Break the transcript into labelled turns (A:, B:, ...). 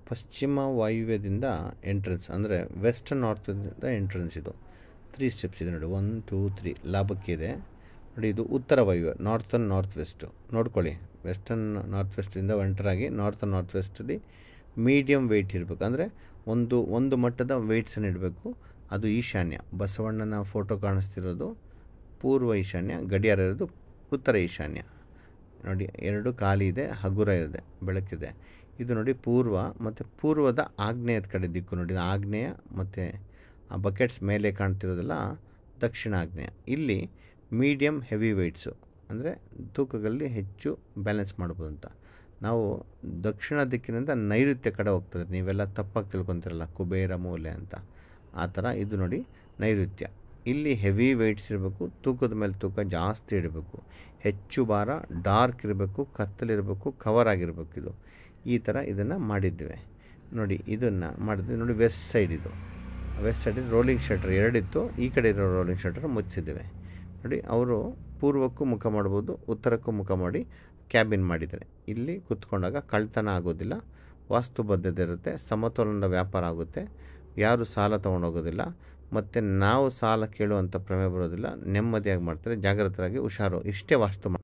A: ಪಶ್ಚಿಮ ವಾಯುವ್ಯದಿಂದ ಎಂಟ್ರೆನ್ಸ್ ಅಂದರೆ ವೆಸ್ಟರ್ನ್ ನಾರ್ತಿಂದ ಎಂಟ್ರೆನ್ಸ್ ಇದು ತ್ರೀ ಸ್ಟೆಪ್ಸ್ ಇದೆ ನೋಡಿ ಒನ್ ಟೂ ತ್ರೀ ಲಾಭಕ್ಕಿದೆ ನೋಡಿ ಇದು ಉತ್ತರ ವಾಯುವ್ಯ ನಾರ್ತನ್ ನಾರ್ತ್ ವೆಸ್ಟು ನೋಡ್ಕೊಳ್ಳಿ ವೆಸ್ಟರ್ನ್ ನಾರ್ತ್ ವೆಸ್ಟಿಂದ ಎಂಟರಾಗಿ ನಾರ್ತನ್ ನಾರ್ತ್ ವೆಸ್ಟಲ್ಲಿ ಮೀಡಿಯಮ್ ವೆಯ್ಟ್ ಇರಬೇಕು ಅಂದರೆ ಒಂದು ಒಂದು ಮಟ್ಟದ ವೆಯ್ಟ್ಸನ್ನು ಇಡಬೇಕು ಅದು ಈಶಾನ್ಯ ಬಸವಣ್ಣನ ಫೋಟೋ ಕಾಣಿಸ್ತಿರೋದು ಪೂರ್ವ ಈಶಾನ್ಯ ಗಡಿಯಾರ ಇರೋದು ಉತ್ತರ ಈಶಾನ್ಯ ನೋಡಿ ಎರಡು ಖಾಲಿ ಇದೆ ಹಗುರ ಇದೆ ಬೆಳಕಿದೆ ಇದು ನೋಡಿ ಪೂರ್ವ ಮತ್ತು ಪೂರ್ವದ ಆಗ್ನೇಯದ ಕಡೆ ದಿಕ್ಕು ನೋಡಿ ಇದು ಆಗ್ನೇಯ ಮತ್ತು ಆ ಬಕೆಟ್ಸ್ ಮೇಲೆ ಕಾಣ್ತಿರೋದೆಲ್ಲ ದಕ್ಷಿಣ ಆಗ್ನೇಯ ಇಲ್ಲಿ ಮೀಡಿಯಮ್ ಹೆವಿ ವೆಯ್ಟ್ಸು ಅಂದರೆ ತೂಕಗಳಲ್ಲಿ ಹೆಚ್ಚು ಬ್ಯಾಲೆನ್ಸ್ ಮಾಡ್ಬೋದು ಅಂತ ನಾವು ದಕ್ಷಿಣ ದಿಕ್ಕಿನಿಂದ ನೈಋತ್ಯ ಕಡೆ ಹೋಗ್ತದೆ ನೀವೆಲ್ಲ ತಪ್ಪಾಗಿ ತಿಳ್ಕೊತಿರಲ್ಲ ಕುಬೇರ ಮೂಲೆ ಅಂತ ಆ ಥರ ಇದು ನೋಡಿ ನೈಋತ್ಯ ಇಲ್ಲಿ ಹೆವಿ ವೆಯ್ಟ್ಸ್ ಇರಬೇಕು ತೂಕದ ಮೇಲೆ ತೂಕ ಜಾಸ್ತಿ ಇಡಬೇಕು ಹೆಚ್ಚು ಭಾರ ಡಾರ್ಕ್ ಇರಬೇಕು ಕತ್ತಲಿರಬೇಕು ಕವರ್ ಆಗಿರಬೇಕು ಇದು ಈ ಥರ ಇದನ್ನು ಮಾಡಿದ್ದೇವೆ ನೋಡಿ ಇದನ್ನು ಮಾಡಿದ್ವಿ ನೋಡಿ ವೆಸ್ಟ್ ಸೈಡ್ ಇದು ವೆಸ್ಟ್ ಸೈಡ್ ರೋಲಿಂಗ್ ಶಟರ್ ಎರಡಿತ್ತು ಈ ಕಡೆ ಇರೋ ರೋಲಿಂಗ್ ಶಟರ್ ಮುಚ್ಚಿದ್ದೇವೆ ನೋಡಿ ಅವರು ಪೂರ್ವಕ್ಕೂ ಮುಖ ಮಾಡ್ಬೋದು ಉತ್ತರಕ್ಕೂ ಮುಖ ಮಾಡಿ ಕ್ಯಾಬಿನ್ ಮಾಡಿದ್ದಾರೆ ಇಲ್ಲಿ ಕೂತ್ಕೊಂಡಾಗ ಕಳ್ತನ ಆಗೋದಿಲ್ಲ ವಾಸ್ತು ಬದ್ಧತೆ ಇರುತ್ತೆ ಸಮತೋಲನದ ವ್ಯಾಪಾರ ಆಗುತ್ತೆ ಯಾರು ಸಾಲ ತೊಗೊಂಡೋಗೋದಿಲ್ಲ ಮತ್ತು ನಾವು ಸಾಲ ಕೇಳುವಂಥ ಪ್ರಮೆ ಬರೋದಿಲ್ಲ ನೆಮ್ಮದಿಯಾಗಿ ಮಾಡ್ತಾರೆ ಜಾಗ್ರತರಾಗಿ ಹುಷಾರು ಇಷ್ಟೇ ವಾಸ್ತು ಮಾಡಿ